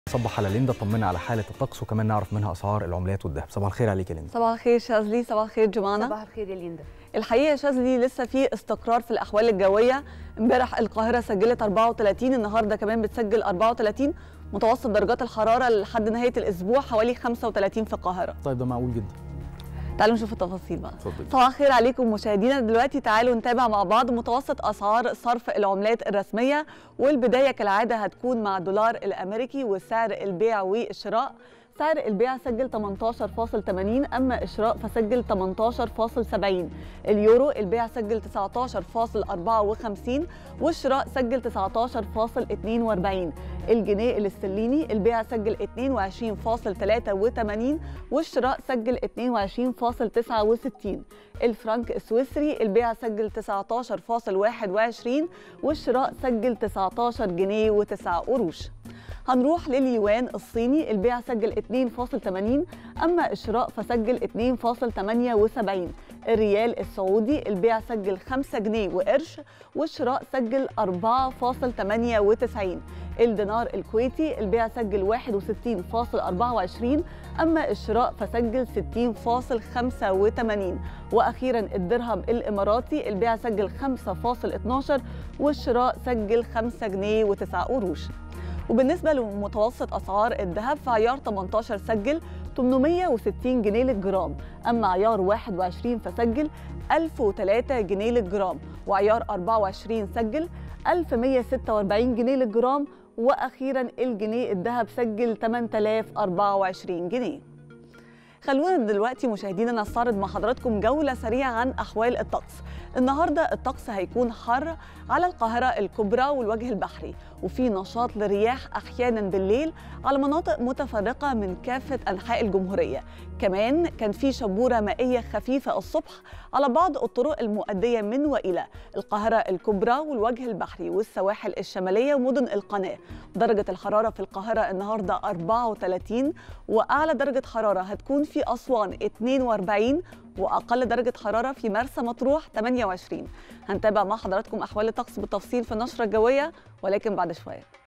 صبح على ليندا طمنا على حاله الطقس وكمان نعرف منها اسعار العملات والذهب صباح الخير عليك يا ليندا صباح الخير شاذلي صباح الخير جمانة صباح الخير يا ليندا الحقيقه يا شاذلي لسه في استقرار في الاحوال الجويه امبارح القاهره سجلت 34 النهارده كمان بتسجل 34 متوسط درجات الحراره لحد نهايه الاسبوع حوالي 35 في القاهره طيب ده معقول جدا تعالوا نشوف التفاصيل بقى اتفضلي صباح الخير عليكم مشاهدينا دلوقتي تعالوا نتابع مع بعض متوسط اسعار صرف العملات الرسميه والبدايه كالعاده هتكون مع الدولار الامريكي وسعر البيع والشراء سعر البيع سجل 18.80 اما الشراء فسجل 18.70 اليورو البيع سجل 19.54 والشراء سجل 19.42 الجنيه الاسترليني البيع سجل 22.83 والشراء سجل 22.69 الفرنك السويسري البيع سجل 19.21 والشراء سجل 19 جنيه و9 قروش هنروح لليوان الصيني البيع سجل 2.80 أما الشراء فسجل 2.78 الريال السعودي البيع سجل 5 جنيه وقرش والشراء سجل 4.98 الدينار الكويتي البيع سجل 61.24 أما الشراء فسجل 60.85 وأخيرا الدرهم الإماراتي البيع سجل 5.12 والشراء سجل 5 جنيه و9 قروش وبالنسبة لمتوسط أسعار الذهب فعيار 18 سجل 860 جنيه للجرام أما عيار 21 فسجل 1003 جنيه للجرام وعيار 24 سجل 1146 جنيه للجرام وأخيرا الجنيه الذهب سجل 8024 جنيه خلونا دلوقتي مشاهدينا نستعرض مع حضراتكم جولة سريعة عن أحوال الطقس النهاردة الطقس هيكون حر على القاهرة الكبرى والوجه البحري وفي نشاط للرياح أحيانا بالليل على مناطق متفرقة من كافة أنحاء الجمهورية كمان كان في شبورة مائية خفيفة الصبح على بعض الطرق المؤدية من وإلى القاهرة الكبرى والوجه البحري والسواحل الشمالية ومدن القناة درجة الحرارة في القاهرة النهاردة 34 وأعلى درجة حرارة هتكون في أسوان 42 واقل درجه حراره في مرسى مطروح 28 هنتابع مع حضراتكم احوال الطقس بالتفصيل في النشره الجويه ولكن بعد شويه